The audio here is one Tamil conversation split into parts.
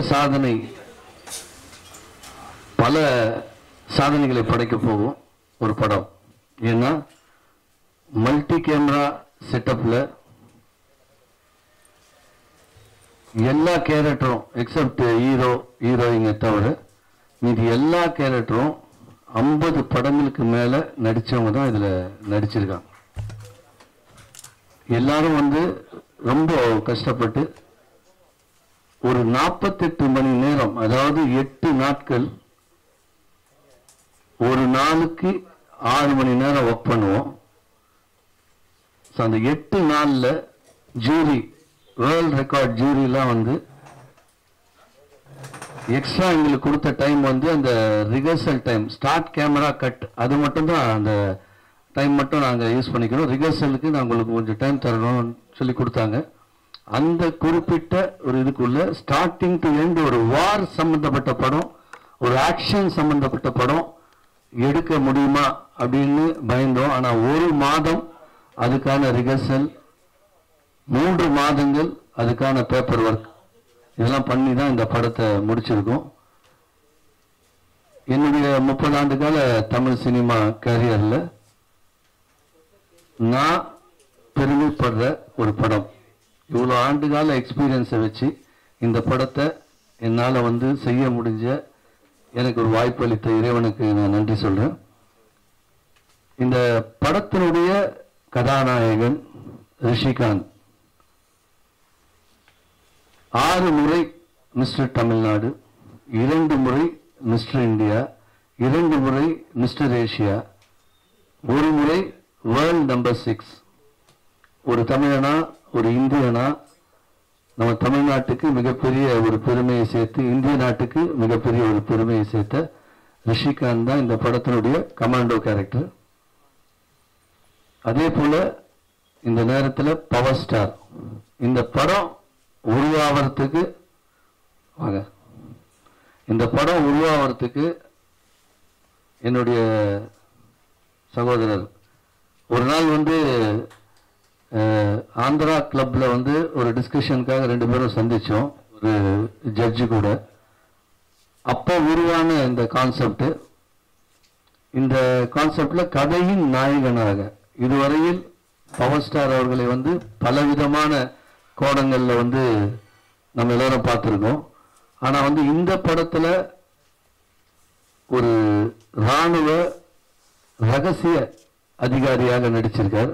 சாதனை பல சாதனைகளை படைக்க போகும் ஒரு படம் ஏன்னா மல்டி கேமரா செட்டப்ல எல்லா கேரக்டரும் எக்ஸப்ட் ஹீரோ ஹீரோயினை தவிர மீதி எல்லா கேரக்டரும் ஐம்பது படங்களுக்கு மேல நடிச்சவங்க தான் இதுல நடிச்சிருக்காங்க எல்லாரும் வந்து ரொம்ப கஷ்டப்பட்டு ஒரு நாற்பத்தெட்டு மணி நேரம் அதாவது எட்டு நாட்கள் ஒரு நாளுக்கு ஆறு மணி நேரம் ஒர்க் பண்ணுவோம் ஸோ அந்த எட்டு நாள்ல ஜூரி வேர்ல்ட் ரெக்கார்ட் ஜூரிலாம் வந்து எக்ஸ்ட்ரா எங்களுக்கு கொடுத்த டைம் வந்து அந்த rehearsal time start camera cut அது மட்டும் தான் அந்த டைம் மட்டும் நாங்கள் யூஸ் பண்ணிக்கிறோம் ரிஹர்சலுக்கு நான் உங்களுக்கு கொஞ்சம் டைம் தரணும்னு சொல்லி கொடுத்தாங்க அந்த குறிப்பிட்ட ஒரு இதுக்குள்ள ஸ்டார்டிங் டு எண்ட் ஒரு வார் சம்பந்தப்பட்ட படம் ஒரு ஆக்ஷன் சம்பந்தப்பட்ட படம் எடுக்க முடியுமா அப்படின்னு பயந்தோம் ஆனா ஒரு மாதம் அதுக்கான ரிஹர்சல் மூன்று மாதங்கள் அதுக்கான பேப்பர் ஒர்க் இதெல்லாம் பண்ணி தான் இந்த படத்தை முடிச்சிருக்கோம் என்னுடைய முப்பது ஆண்டு கால தமிழ் சினிமா கேரியர்ல நான் பெருமைப்படுற ஒரு படம் இவ்வளோ ஆண்டு கால எக்ஸ்பீரியன்ஸை வச்சு இந்த படத்தை என்னால் வந்து செய்ய முடிஞ்ச எனக்கு ஒரு வாய்ப்பு அளித்த இறைவனுக்கு நான் நன்றி சொல்றேன் இந்த படத்தினுடைய கதாநாயகன் ரிஷிகாந்த் ஆறு முறை மிஸ்டர் தமிழ்நாடு இரண்டு முறை மிஸ்டர் இந்தியா இரண்டு முறை மிஸ்டர் ஏசியா ஒரு முறை வேர்ல்ட் நம்பர் சிக்ஸ் ஒரு தமிழனா ஒரு இந்தியனா நம்ம தமிழ்நாட்டுக்கு மிகப்பெரிய ஒரு பெருமையை சேர்த்து இந்திய நாட்டுக்கு மிகப்பெரிய ஒரு பெருமையை சேர்த்த ரிஷிகாந்த் தான் இந்த படத்தினுடைய கமாண்டோ கேரக்டர் அதே போல இந்த நேரத்தில் பவர் ஸ்டார் இந்த படம் உருவாகிறதுக்கு வாங்க இந்த படம் உருவாகிறதுக்கு என்னுடைய சகோதரர் ஒரு நாள் வந்து அஹ், ஆந்திரா கிளப்ல வந்து ஒரு டிஸ்கஷனுக்காக ரெண்டு பேரும் சந்திச்சோம் ஒரு ஜட்ஜு கூட அப்போ உருவான இந்த கான்செப்ட் இந்த கான்செப்ட்ல கதையின் நாயகனாக இதுவரையில் பவர் ஸ்டார் அவர்களை வந்து பலவிதமான கோணங்கள்ல வந்து நம்ம எல்லாரும் பார்த்துருக்கோம் ஆனா வந்து இந்த படத்துல ஒரு ராணுவ ரகசிய அதிகாரியாக நடிச்சிருக்கார்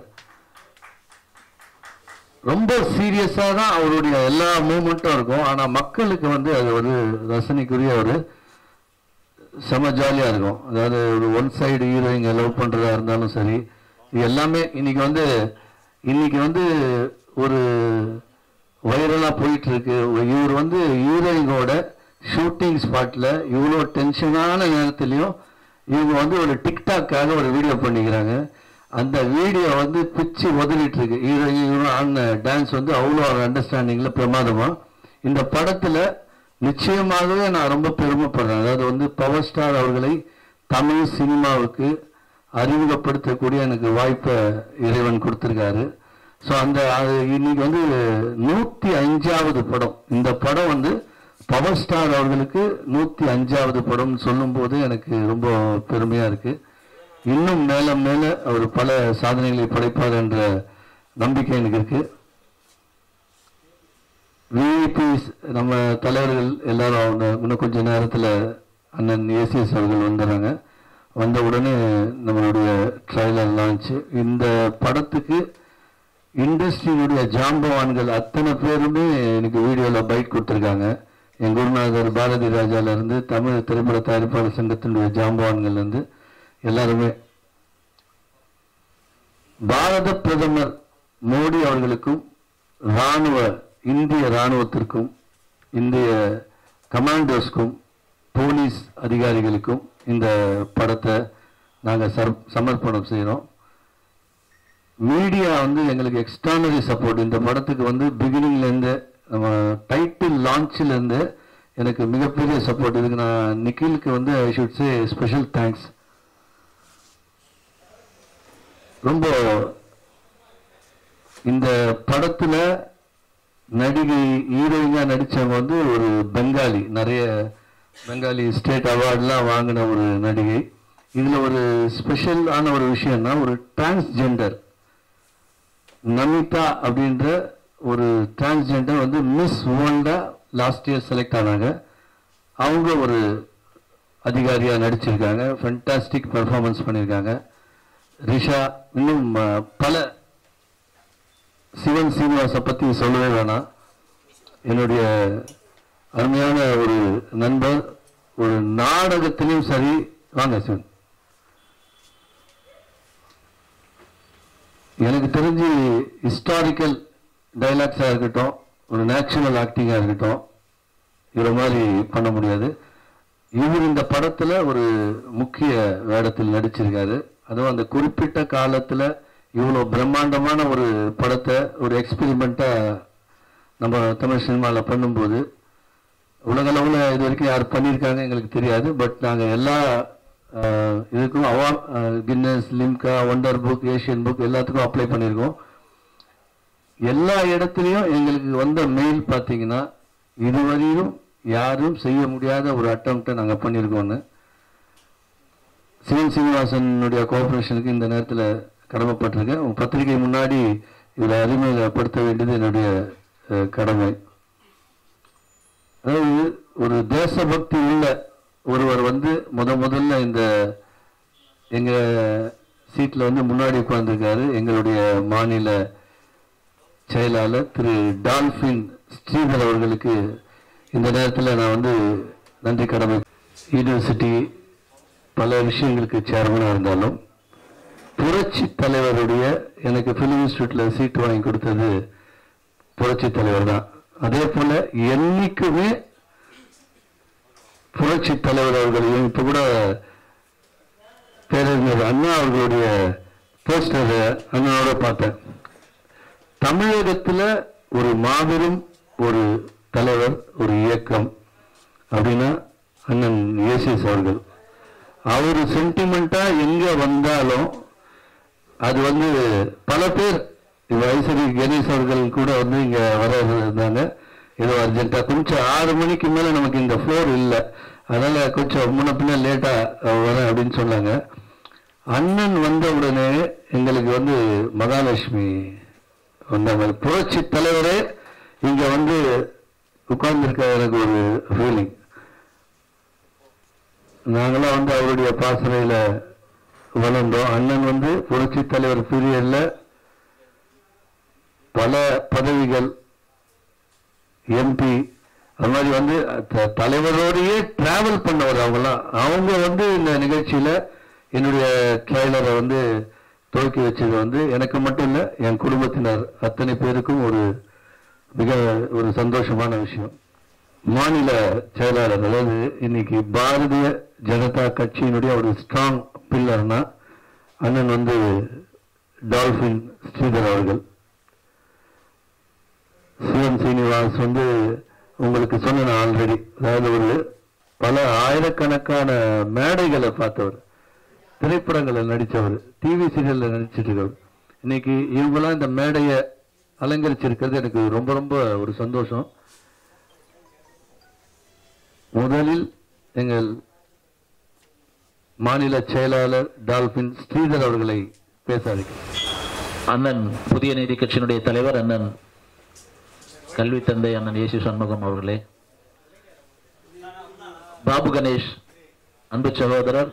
ரொம்ப சீரியஸா தான் அவருடைய எல்லா மூமெண்ட்டும் இருக்கும் ஆனா மக்களுக்கு வந்து அது ஒரு ரசனைக்குரிய ஒரு செம ஜாலியா இருக்கும் அதாவது ஒரு ஒன் சைடு ஹீரோயிங்க லவ் பண்றதா இருந்தாலும் சரி இது எல்லாமே இன்னைக்கு வந்து இன்னைக்கு வந்து ஒரு வைரலா போயிட்டு இருக்கு இவர் வந்து ஹீரோயினோட ஷூட்டிங் ஸ்பாட்ல இவ்வளோ டென்ஷனான நேரத்திலையும் இவங்க வந்து ஒரு டிக்டாக்காக ஒரு வீடியோ பண்ணிக்கிறாங்க அந்த வீடியோ வந்து பிச்சு உதறிட்டு இருக்கு ஹீரோயின் ஆடின டான்ஸ் வந்து அவ்வளோ அண்டர்ஸ்டாண்டிங்ல பிரமாதமா இந்த படத்துல நிச்சயமாகவே நான் ரொம்ப பெருமைப்படுறேன் அதாவது வந்து பவர் ஸ்டார் அவர்களை தமிழ் சினிமாவுக்கு அறிமுகப்படுத்தக்கூடிய எனக்கு வாய்ப்பை இறைவன் கொடுத்திருக்காரு ஸோ அந்த அது இன்னைக்கு வந்து நூத்தி அஞ்சாவது படம் இந்த படம் வந்து பவர் ஸ்டார் அவர்களுக்கு நூத்தி அஞ்சாவது படம் சொல்லும்போது எனக்கு ரொம்ப பெருமையா இருக்கு இன்னும் மேல மேல அவர் பல சாதனைகளை படைப்பார் என்ற நம்பிக்கை எனக்கு இருக்கு விஐபிஸ் நம்ம தலைவர்கள் எல்லாரும் அவங்க இன்னும் கொஞ்ச நேரத்தில் அண்ணன் ஏசிஎஸ் அவர்கள் வந்துடுறாங்க வந்த உடனே நம்மளுடைய ட்ரைலர் லான்ச் இந்த படத்துக்கு இண்டஸ்ட்ரியினுடைய ஜாம்பவான்கள் அத்தனை பேருமே எனக்கு வீடியோவில் பைட் கொடுத்துருக்காங்க என் குருநாதர் பாரதி ராஜால இருந்து தமிழ் திரைப்பட தயாரிப்பாளர் சங்கத்தினுடைய ஜாம்பவான்கள் இருந்து எல்லாருமே பாரத பிரதமர் மோடி அவர்களுக்கும் ராணுவ இந்திய ராணுவத்திற்கும் இந்திய கமாண்டோஸ்க்கும் போலீஸ் அதிகாரிகளுக்கும் இந்த படத்தை நாங்கள் சர் சமர்ப்பணம் செய்கிறோம் மீடியா வந்து எங்களுக்கு எக்ஸ்ட்ரானரி சப்போர்ட் இந்த படத்துக்கு வந்து பிகினிங்ல இருந்து நம்ம டைட்டில் லான்ச்ல இருந்து எனக்கு மிகப்பெரிய சப்போர்ட் இதுக்கு நான் நிக்கிலுக்கு வந்து I should say special thanks ரொம்ப இந்த படத்துல நடிகை ஹீரோயினா நடிச்சவங்க வந்து ஒரு பெங்காலி நிறைய பெங்காலி ஸ்டேட் அவார்ட்லாம் வாங்கின ஒரு நடிகை இதுல ஒரு ஸ்பெஷலான ஒரு விஷயம்னா ஒரு டிரான்ஸ்ஜெண்டர் நமிதா அப்படின்ற ஒரு டிரான்ஸ்ஜெண்டர் வந்து மிஸ் வேர்ல்டா லாஸ்ட் இயர் செலக்ட் ஆனாங்க அவங்க ஒரு அதிகாரியா நடிச்சிருக்காங்க ஃபென்டாஸ்டிக் பெர்ஃபார்மன்ஸ் பண்ணியிருக்காங்க ரிஷா இன்னும் அஹ், பல சிவன் சீனிவாசை பத்தி சொல்லவே வேணாம் என்னுடைய அருமையான ஒரு நண்பர் ஒரு நாடகத்திலையும் சரி வாங்க சிவன் எனக்கு தெரிஞ்சு ஹிஸ்டாரிக்கல் டைலாக்ஸாக இருக்கட்டும் ஒரு நேச்சுரல் ஆக்டிங்காக இருக்கட்டும் இவரை மாதிரி பண்ண முடியாது இவர் இந்த படத்துல ஒரு முக்கிய வேடத்தில் நடிச்சிருக்காரு அதுவும் அந்த குறிப்பிட்ட காலத்துல இவ்வளவு பிரம்மாண்டமான ஒரு படத்தை ஒரு எக்ஸ்பெரிமெண்ட்டா நம்ம தமிழ் சினிமாவில் பண்ணும்போது உலக அளவில் இது வரைக்கும் யார் பண்ணியிருக்காங்க எங்களுக்கு தெரியாது பட் நாங்கள் எல்லா அஹ், இதுக்கும் award Guinness Limca wonder book Asian book எல்லாத்துக்கும் அப்ளை பண்ணியிருக்கோம் எல்லா இடத்துலையும் எங்களுக்கு வந்த மெயில் பார்த்தீங்கன்னா இதுவரையிலும் யாரும் செய்ய முடியாத ஒரு அட்டம்ப்டை நாங்கள் பண்ணியிருக்கோன்னு சிவன் சீனிவாசனுடைய கோஆபரேஷனுக்கு இந்த நேரத்தில் கடமைப்பட்டிருக்கேன் உங்க பத்திரிகை முன்னாடி இதில் அறிமுகப்படுத்த வேண்டியது என்னுடைய அஹ், கடமை அதாவது ஒரு தேசபக்தி உள்ள ஒருவர் வந்து முத முதல்ல இந்த எங்க சீட்ல வந்து முன்னாடி உட்கார்ந்திருக்காரு எங்களுடைய மாநில செயலாளர் திரு டால்பின் ஸ்ரீதர் அவர்களுக்கு இந்த நேரத்தில் நான் வந்து நன்றி கடமை யூனிவர்சிட்டி பல விஷயங்களுக்கு சேர்மனாக இருந்தாலும் புரட்சி தலைவருடைய எனக்கு ஃபிலிம் இன்ஸ்டியூட்ல சீட் வாங்கி கொடுத்தது புரட்சி தலைவர் தான் அதே போல என்னைக்குமே புரட்சி தலைவர் அவர்களையும் இப்ப கூட பேரறிஞர் அண்ணா அவர்களுடைய போஸ்டர் அண்ணனோட பார்த்தேன் தமிழகத்துல ஒரு மாபெரும் ஒரு தலைவர் ஒரு இயக்கம் அப்படின்னா அண்ணன் ஏசிஎஸ் அவர்கள் அவர் சென்டிமெண்டா எங்க வந்தாலும் அது வந்து பல பேர் இப்ப ஐசரி கணேஷ் அவர்கள் கூட வந்து இங்க வர இருந்தாங்க ஏதோ அர்ஜென்ட்டா கொஞ்சம் ஆறு மணிக்கு மேல நமக்கு இந்த ஃப்ளோர் இல்லை அதனால கொஞ்சம் முன்ன பின்ன லேட்டா வரேன் அப்படின்னு சொன்னாங்க அண்ணன் வந்த உடனே எங்களுக்கு வந்து மகாலட்சுமி வந்தாங்க புரட்சி தலைவரே இங்க வந்து உட்கார்ந்துருக்க எனக்கு ஒரு ஃபீலிங் நாங்களாம் வந்து அவருடைய பாசறையில வளர்ந்தோம் அண்ணன் வந்து புரட்சி தலைவர் பீரியட்ல பல பதவிகள் எம்பி அது மாதிரி வந்து த- தலைவரோடையே டிராவல் பண்ணவர் அவங்கலாம் அவங்க வந்து இந்த நிகழ்ச்சியில என்னுடைய ட்ரெய்லரை வந்து துவக்கி வச்சது வந்து எனக்கு மட்டும் இல்ல என் குடும்பத்தினர் அத்தனை பேருக்கும் ஒரு மிக ஒரு சந்தோஷமான விஷயம் மாநில செயலாளர் அதாவது இன்னைக்கு பாரதிய ஜனதா கட்சியினுடைய ஒரு ஸ்ட்ராங் பில்லர்னா அண்ணன் வந்து டால்பின் ஸ்ரீதர் அவர்கள் சிவன் சீனிவாஸ் வந்து உங்களுக்கு சொன்னேன் ஆல்ரெடி அதாவது ஒரு பல ஆயிரக்கணக்கான மேடைகளை பார்த்தவர் திரைப்படங்களில் நடித்தவர் டிவி சீரியல்ல நடிச்சிட்டு இருக்கவர் இன்னைக்கு இவங்கெல்லாம் இந்த மேடையை அலங்கரிச்சிருக்கிறது எனக்கு ரொம்ப ரொம்ப ஒரு சந்தோஷம் முதலில் எங்கள் மாநில செயலாளர் டால்பின் ஸ்ரீதர் அவர்களை பேச அழைக்கிறேன் அண்ணன் புதிய நீதி கட்சியினுடைய தலைவர் அண்ணன் கல்வி தந்தை அண்ணன் ஏசி சண்முகம் அவர்களே பாபு கணேஷ் அன்பு சகோதரர்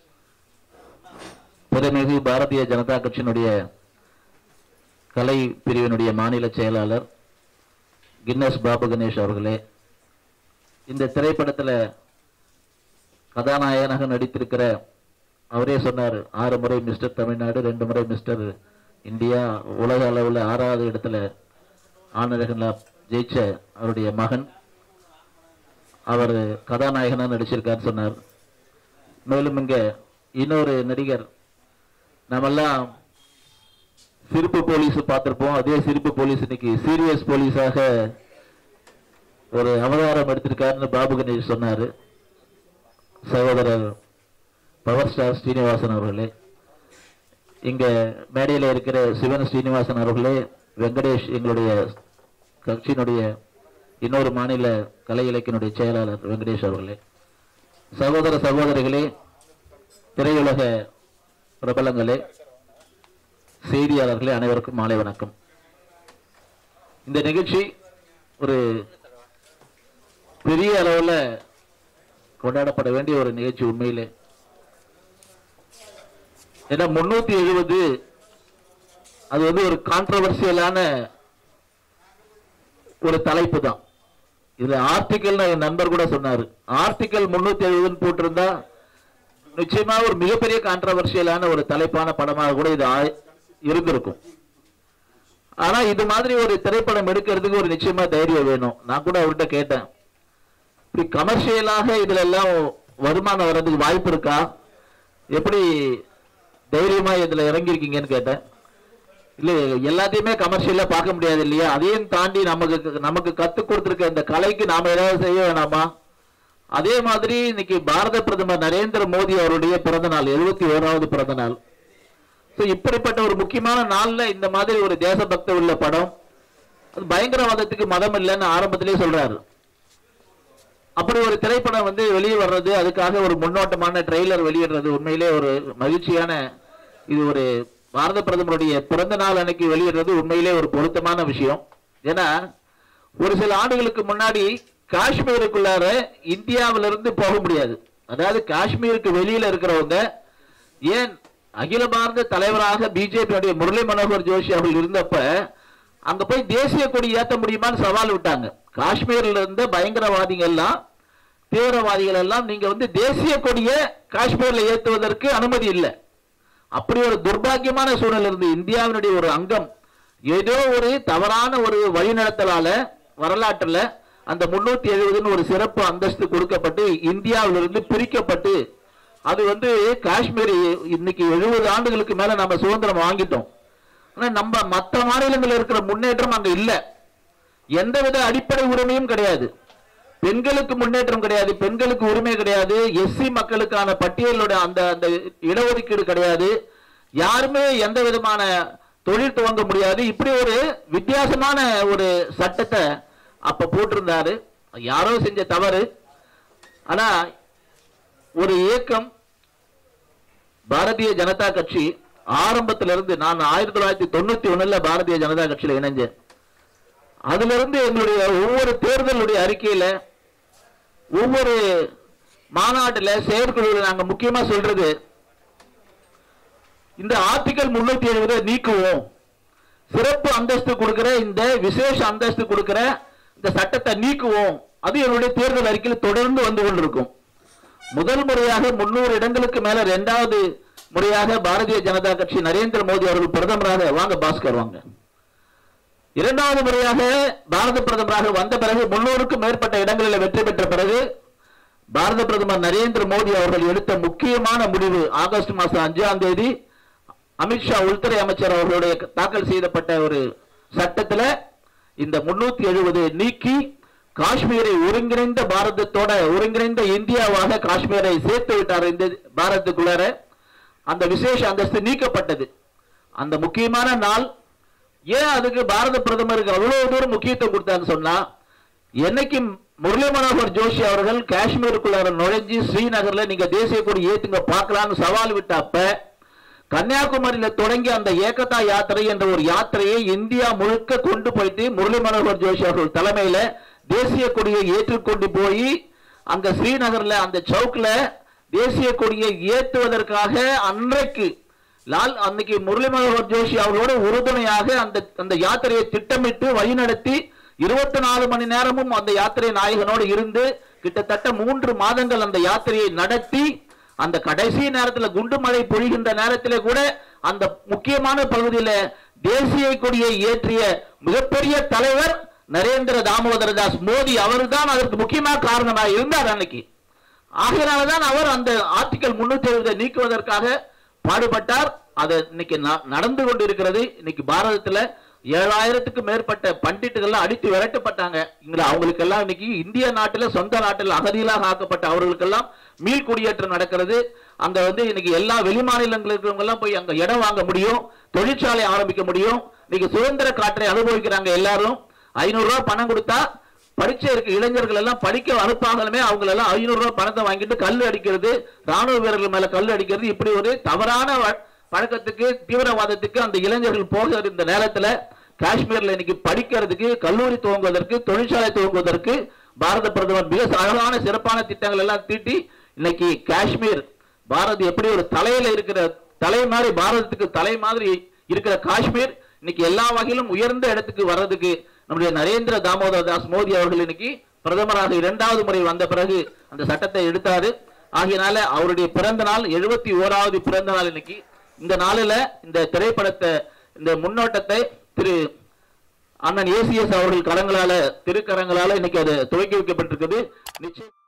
புதுமிகு பாரதிய ஜனதா கட்சியினுடைய கலை பிரிவினுடைய மாநில செயலாளர் கின்னஸ் பாபு கணேஷ் அவர்களே இந்த திரைப்படத்துல கதாநாயகனாக நடித்திருக்கிற அவரே சொன்னார் ஆறு முறை மிஸ்டர் தமிழ்நாடு ரெண்டு முறை மிஸ்டர் இந்தியா உலக அளவில் ஆறாவது இடத்துல ஆணழகன்ல ஜெயிச்ச அவருடைய மகன் அவர் கதாநாயகனா நடிச்சிருக்காருன்னு சொன்னார் மேலும் இங்க இன்னொரு நடிகர் நம்மெல்லாம் சிரிப்பு போலீஸ் பார்த்திருப்போம் அதே சிரிப்பு போலீஸ் இன்னைக்கு சீரியஸ் போலீஸாக ஒரு அவதாரம் எடுத்திருக்காருன்னு பாபு கணேஷ் சொன்னாரு சகோதரர் பவர் ஸ்டார் ஸ்ரீனிவாசன் அவர்களே இங்க மேடையில் இருக்கிற சிவன் ஸ்ரீனிவாசன் அவர்களே வெங்கடேஷ் எங்களுடைய கட்சியினுடைய இன்னொரு மாநில கலை இலக்கியனுடைய செயலாளர் வெங்கடேஷ் அவர்களே சகோதர சகோதரிகளே திரையுலக பிரபலங்களே செய்தியாளர்களே அனைவருக்கும் மாலை வணக்கம் இந்த நிகழ்ச்சி ஒரு பெரிய அளவில் கொண்டாடப்பட வேண்டிய ஒரு நிகழ்ச்சி உண்மையிலே ஏன்னா முன்னூத்தி எழுபது அது வந்து ஒரு கான்ட்ரவர்சியலான ஒரு தலைப்பு தான் இதுல ஆர்டிக்கல் என் நண்பர் கூட சொன்னாரு ஆர்டிக்கல் முன்னூத்தி எழுபதுன்னு போட்டிருந்தா நிச்சயமா ஒரு மிகப்பெரிய கான்ட்ரவர்சியலான ஒரு தலைப்பான படமாக கூட இது ஆ- இருந்திருக்கும் ஆனா இது மாதிரி ஒரு திரைப்படம் எடுக்கிறதுக்கு ஒரு நிச்சயமா தைரியம் வேணும் நான் கூட அவர்கிட்ட கேட்டேன் இப்படி கமர்ஷியலாக இதுல எல்லாம் வருமானம் வர்றதுக்கு வாய்ப்பு இருக்கா எப்படி தைரியமா இதுல இறங்கியிருக்கீங்கன்னு கேட்டேன் இல்ல எல்லாத்தையுமே கமர்ஷியலா பார்க்க முடியாது இல்லையா அதையும் தாண்டி நமக்கு நமக்கு கத்து கொடுத்திருக்க இந்த கலைக்கு நாம ஏதாவது செய்ய வேணாமா அதே மாதிரி இன்னைக்கு பாரத பிரதமர் நரேந்திர மோடி அவருடைய பிறந்த நாள் எழுபத்தி ஓராவது பிறந்த நாள் So, இப்படிப்பட்ட ஒரு முக்கியமான நாள்ல இந்த மாதிரி ஒரு தேசபக்த உள்ள படம் அது பயங்கரவாதத்துக்கு மதம் இல்லைன்னு ஆரம்பத்திலே சொல்றாரு அப்படி ஒரு திரைப்படம் வந்து வெளியே வர்றது அதுக்காக ஒரு முன்னோட்டமான ட்ரெய்லர் வெளியிடுறது உண்மையிலே ஒரு மகிழ்ச்சியான இது ஒரு பாரத பிரதமருடைய பிறந்த நாள் அன்னைக்கு வெளியிடுறது உண்மையிலே ஒரு பொருத்தமான விஷயம் ஏன்னா ஒரு சில ஆண்டுகளுக்கு முன்னாடி காஷ்மீருக்குள்ளார இந்தியாவிலிருந்து போக முடியாது அதாவது காஷ்மீருக்கு வெளியில இருக்கிறவங்க ஏன் அகில பாரத தலைவராக பிஜேபியுடைய முரளி மனோகர் ஜோஷி அவர்கள் இருந்தப்ப அங்க போய் தேசிய கொடி ஏத்த முடியுமான்னு சவால் விட்டாங்க காஷ்மீர்ல இருந்த பயங்கரவாதிகள் எல்லாம் தீவிரவாதிகள் எல்லாம் நீங்க வந்து தேசிய கொடியை காஷ்மீர்ல ஏத்துவதற்கு அனுமதி இல்லை அப்படி ஒரு துர்பாக்கியமான சூழல் இருந்து இந்தியாவினுடைய ஒரு அங்கம் ஏதோ ஒரு தவறான ஒரு வழிநடத்தலால வரலாற்றுல அந்த முன்னூத்தி எழுபதுன்னு ஒரு சிறப்பு அந்தஸ்து கொடுக்கப்பட்டு இந்தியாவிலிருந்து பிரிக்கப்பட்டு அது வந்து காஷ்மீர் இன்னைக்கு எழுபது ஆண்டுகளுக்கு மேல நம்ம சுதந்திரம் வாங்கிட்டோம் ஆனா நம்ம மற்ற மாநிலங்களில் இருக்கிற முன்னேற்றம் அங்க இல்ல எந்தவித அடிப்படை உரிமையும் கிடையாது பெண்களுக்கு முன்னேற்றம் கிடையாது பெண்களுக்கு உரிமை கிடையாது எஸ்சி மக்களுக்கான பட்டியலோட அந்த அந்த இடஒதுக்கீடு கிடையாது யாருமே எந்த விதமான தொழில் துவங்க முடியாது இப்படி ஒரு வித்தியாசமான ஒரு சட்டத்தை அப்ப போட்டிருந்தாரு யாரோ செஞ்ச தவறு ஆனா ஒரு இயக்கம் பாரதிய ஜனதா கட்சி ஆரம்பத்துல இருந்து நான் ஆயிரத்தி தொள்ளாயிரத்தி தொண்ணூத்தி ஒண்ணுல பாரதிய ஜனதா கட்சியில இணைஞ்சேன் அதுல இருந்து எங்களுடைய ஒவ்வொரு தேர்தலுடைய அறிக்கையில ஒவ்வொரு மாநாட்டுல செயற்குழுவில் நாங்க முக்கியமா சொல்றது இந்த ஆர்டிகல் முன்னூத்தி எழுபதை நீக்குவோம் சிறப்பு அந்தஸ்து கொடுக்கிற இந்த விசேஷ அந்தஸ்து கொடுக்கிற இந்த சட்டத்தை நீக்குவோம் அது என்னுடைய தேர்தல் அறிக்கையில் தொடர்ந்து வந்து கொண்டிருக்கும் முதல் முறையாக முன்னூறு இடங்களுக்கு மேல இரண்டாவது முறையாக பாரதிய ஜனதா கட்சி நரேந்திர மோடி அவர்கள் பிரதமராக வாங்க பாஸ்கர் வாங்க இரண்டாவது முறையாக பாரத பிரதமராக வந்த பிறகு முன்னூறுக்கும் மேற்பட்ட இடங்களில் வெற்றி பெற்ற பிறகு பாரத பிரதமர் நரேந்திர மோடி அவர்கள் எடுத்த முக்கியமான முடிவு ஆகஸ்ட் மாசம் அஞ்சாம் தேதி அமித்ஷா உள்துறை அமைச்சர் அவர்களுடைய தாக்கல் செய்யப்பட்ட ஒரு சட்டத்துல இந்த முன்னூத்தி எழுபது நீக்கி காஷ்மீரை ஒருங்கிணைந்த பாரதத்தோட ஒருங்கிணைந்த இந்தியாவாக காஷ்மீரை சேர்த்து விட்டார் இந்த பாரதத்துக்குள்ளார அந்த விசேஷ அந்தஸ்து நீக்கப்பட்டது அந்த முக்கியமான நாள் ஏன் அதுக்கு பாரத பிரதமருக்கு அவ்வளவு தூரம் முக்கியத்துவம் கொடுத்தான்னு சொன்னா என்னைக்கு முரளி மனோகர் ஜோஷி அவர்கள் காஷ்மீருக்குள்ளார நுழைஞ்சு ஸ்ரீநகர்ல நீங்க தேசிய கொடி ஏத்துங்க பார்க்கலாம்னு சவால் விட்டப்ப கன்னியாகுமரியில தொடங்கி அந்த ஏகதா யாத்திரை என்ற ஒரு யாத்திரையை இந்தியா முழுக்க கொண்டு போயிட்டு முரளி மனோகர் ஜோஷி அவர்கள் தலைமையில தேசிய கொடியை ஏற்றுக்கொண்டு போய் அங்க ஸ்ரீநகர்ல அந்த சவுக்ல தேசிய கொடியை ஏற்றுவதற்காக அன்றைக்கு லால் அன்னைக்கு முரளி மனோகர் ஜோஷி அவர்களோட உறுதுணையாக அந்த அந்த யாத்திரையை திட்டமிட்டு வழிநடத்தி இருபத்தி நாலு மணி நேரமும் அந்த யாத்திரை நாயகனோடு இருந்து கிட்டத்தட்ட மூன்று மாதங்கள் அந்த யாத்திரையை நடத்தி அந்த கடைசி நேரத்துல குண்டு மழை பொழிகின்ற நேரத்திலே கூட அந்த முக்கியமான பகுதியில தேசிய கொடியை ஏற்றிய மிகப்பெரிய தலைவர் நரேந்திர தாமோதர தாஸ் மோடி அவர்தான் அதற்கு முக்கியமான காரணமாக இருந்தார் அன்னைக்கு ஆகையினாலதான் அவர் அந்த ஆர்டிகல் முன்னூத்தி எழுபதை நீக்குவதற்காக பாடுபட்டார் அது இன்னைக்கு ந- நடந்து கொண்டிருக்கிறது இன்னைக்கு பாரதத்துல ஏழாயிரத்துக்கு மேற்பட்ட பண்டிட்டுகள்லாம் அடித்து விரட்டப்பட்டாங்க இங்க அவங்களுக்கெல்லாம் இன்னைக்கு இந்திய நாட்டுல சொந்த நாட்டில் அகதிகளாக ஆக்கப்பட்ட அவர்களுக்கெல்லாம் மீள் குடியேற்றம் நடக்கிறது அங்க வந்து இன்னைக்கு எல்லா வெளிமாநிலங்களில் இருக்கிறவங்க எல்லாம் போய் அங்க இடம் வாங்க முடியும் தொழிற்சாலை ஆரம்பிக்க முடியும் இன்னைக்கு சுதந்திர காற்றை அனுபவிக்கிறாங்க எல்லாரும் ஐநூறு ரூபாய் பணம் கொடுத்தா படிச்ச இருக்க இளைஞர்கள் எல்லாம் படிக்க அனுப்பாமலுமே அவங்க எல்லாம் ஐநூறு ரூபாய் பணத்தை வாங்கிட்டு கல் அடிக்கிறது ராணுவ வீரர்கள் மேல கல் அடிக்கிறது இப்படி ஒரு தவறான வ- பழக்கத்துக்கு தீவிரவாதத்துக்கு அந்த இளைஞர்கள் போகிற இந்த நேரத்துல காஷ்மீர்ல இன்னைக்கு படிக்கிறதுக்கு கல்லூரி துவங்குவதற்கு தொழிற்சாலை துவங்குவதற்கு பாரத பிரதமர் மிக அழகான சிறப்பான திட்டங்கள் எல்லாம் தீட்டி இன்னைக்கு காஷ்மீர் பாரத் எப்படி ஒரு தலையில இருக்கிற தலை மாதிரி பாரதத்துக்கு தலை மாதிரி இருக்கிற காஷ்மீர் இன்னைக்கு எல்லா வகையிலும் உயர்ந்த இடத்துக்கு வர்றதுக்கு நம்முடைய நரேந்திர தாமோதர் தாஸ் மோடி அவர்கள் இன்னைக்கு பிரதமராக இரண்டாவது முறை வந்த பிறகு அந்த சட்டத்தை எடுத்தாரு ஆகையினால அவருடைய பிறந்த நாள் எழுபத்தி ஓராவது பிறந்த நாள் இன்னைக்கு இந்த நாளில இந்த திரைப்படத்தை இந்த முன்னோட்டத்தை திரு அண்ணன் ஏசிஎஸ் அவர்கள் கரங்களால திருக்கரங்களால இன்னைக்கு அது துவக்கி வைக்கப்பட்டிருக்குது நிச்சயம்